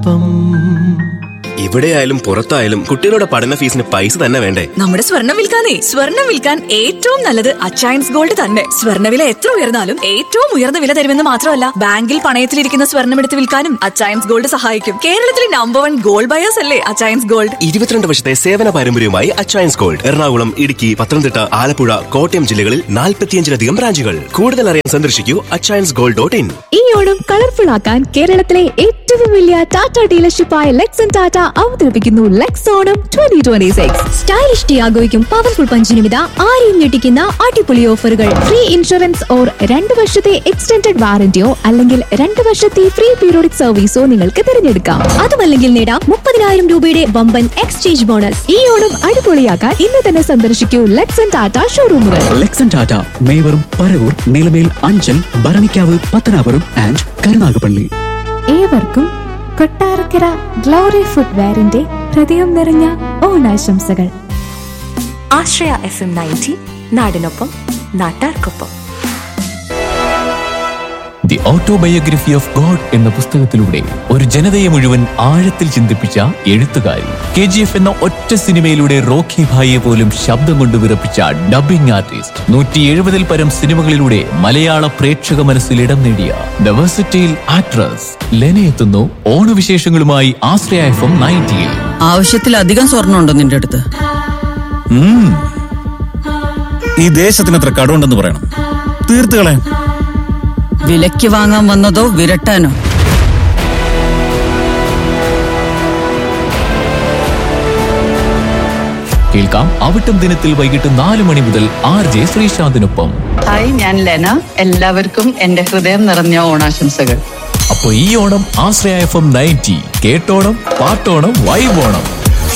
ഒപ്പം ഇവിടെയായാലും പുറത്തായാലും കുട്ടികളുടെ പഠന ഫീസിന് പൈസ തന്നെ വേണ്ടേ നമ്മുടെ സ്വർണം വിൽക്കാനേ സ്വർണം വിൽക്കാൻ ഏറ്റവും നല്ലത് അച്ചയൻസ് ഗോൾഡ് തന്നെ സ്വർണ്ണവില എത്ര ഉയർന്നാലും ഏറ്റവും ഉയർന്ന വില തരുമെന്ന് മാത്രമല്ല ബാങ്കിൽ പണയത്തിലിരിക്കുന്ന സ്വർണം എടുത്ത് വിൽക്കാനും അച്ചയൻസ് ഗോൾഡ് സഹായിക്കും കേരളത്തിലെ നമ്പർ വൺ ഗോൾഡ് ബയേഴ്സ് അല്ലേ അച്ചയൻസ് ഗോൾഡ് ഇരുപത്തിരണ്ട് വർഷത്തെ സേവന പാരമ്പര്യവുമായി അച്ചയൻസ് ഗോൾഡ് എറണാകുളം ഇടുക്കി പത്തനംതിട്ട ആലപ്പുഴ കോട്ടയം ജില്ലകളിൽ നാൽപ്പത്തിയഞ്ചിലധികം ബ്രാഞ്ചുകൾ കൂടുതൽ അറിയാൻ സന്ദർശിക്കൂ അച്ചയൻസ് ഗോൾഡ് ഡോട്ട് ഇൻ ഈ ഓണം കളർഫുൾ ആക്കാൻ കേരളത്തിലെ ഏറ്റവും വലിയ ടാറ്റ ഡീലർഷിപ്പായ ലെക്സൺ ടാറ്റ അവതരിപ്പിക്കുന്നു Lex Onam twenty twenty six stylish ടിയാഗോയ്ക്കും പവർഫുൾ പഞ്ചിനുമിത ആരെയും ഞെട്ടിക്കുന്ന അടിപൊളി ഓഫറുകൾ ഫ്രീ ഇൻഷുറൻസ് ഓർ രണ്ട് വർഷത്തെ എക്സ്റ്റൻഡഡ് വാറന്റിയോ അല്ലെങ്കിൽ രണ്ട് വർഷത്തെ ഫ്രീ പീരിയോഡിക് സർവീസോ നിങ്ങൾക്ക് തിരഞ്ഞെടുക്കാം അതുമല്ലെങ്കിൽ നേടാം മുപ്പതിനായിരം രൂപയുടെ വമ്പൻ എക്സ്ചേഞ്ച് ബോണസ് ഈ ഓണം അടിപൊളിയാക്കാൻ ഇന്ന് തന്നെ സന്ദർശിക്കൂ ലെക്സൺ ടാറ്റ ഷോറൂമുകൾ ലെക്സൺ ടാറ്റ മേവറും പരവൂർ നിലമേൽ അഞ്ചൽ ഭരണിക്കാവ് പത്തനാപുരം ആൻഡ് കരുനാഗപ്പള്ളി ഏവർക്കും കൊട്ടാരക്കര ഗ്ലോറി ഫുട്വെയറിന്റെ ഹൃദയം നിറഞ്ഞ ഓണാശംസകൾ ആശ്രയ എഫ് എം നയൻറ്റി നാടിനൊപ്പം നാട്ടാർക്കൊപ്പം ദി ഓട്ടോബയോഗ്രഫി ഓഫ് ഗോഡ് എന്ന പുസ്തകത്തിലൂടെ ഒരു ജനതയെ മുഴുവൻ ആഴത്തിൽ ചിന്തിപ്പിച്ച എഴുത്തുകാരി കെ ജി എഫ് എന്ന ഒറ്റ സിനിമയിലൂടെ റോക്കി ഭായിയെ പോലും ശബ്ദം കൊണ്ട് വിറപ്പിച്ച ഡബിംഗ് ആർട്ടിസ്റ്റ് നൂറ്റി എഴുപതിൽ പരം സിനിമകളിലൂടെ മലയാള പ്രേക്ഷക മനസ്സിൽ ഇടം നേടിയ ദ വെർസറ്റൈൽ ആക്ട്രസ് ലെന എത്തുന്നു ഓണവിശേഷങ്ങളുമായി ആശ്രയ എഫ് എം നയൻറ്റിയിൽ ആവശ്യത്തിലധികം സ്വർണ്ണമുണ്ടോ നിന്റെ അടുത്ത് ഈ ദേശത്തിന് എത്ര കടമുണ്ടെന്ന് പറയണം തീർത്ത് കളയാം വിലയ്ക്ക് വാങ്ങാൻ വന്നതോ വിരട്ടാനോ കേൾക്കാം അവിട്ടം ദിനത്തിൽ വൈകിട്ട് നാല് മണി മുതൽ ആർ ജെ ശ്രീശാന്തിനൊപ്പം ഹായ് ഞാൻ ലെന എല്ലാവർക്കും എന്റെ ഹൃദയം നിറഞ്ഞ ഓണാശംസകൾ അപ്പൊ ഈ Onam Ashraya F M ninety കേട്ടോണം പാട്ടോണം വൈബോണം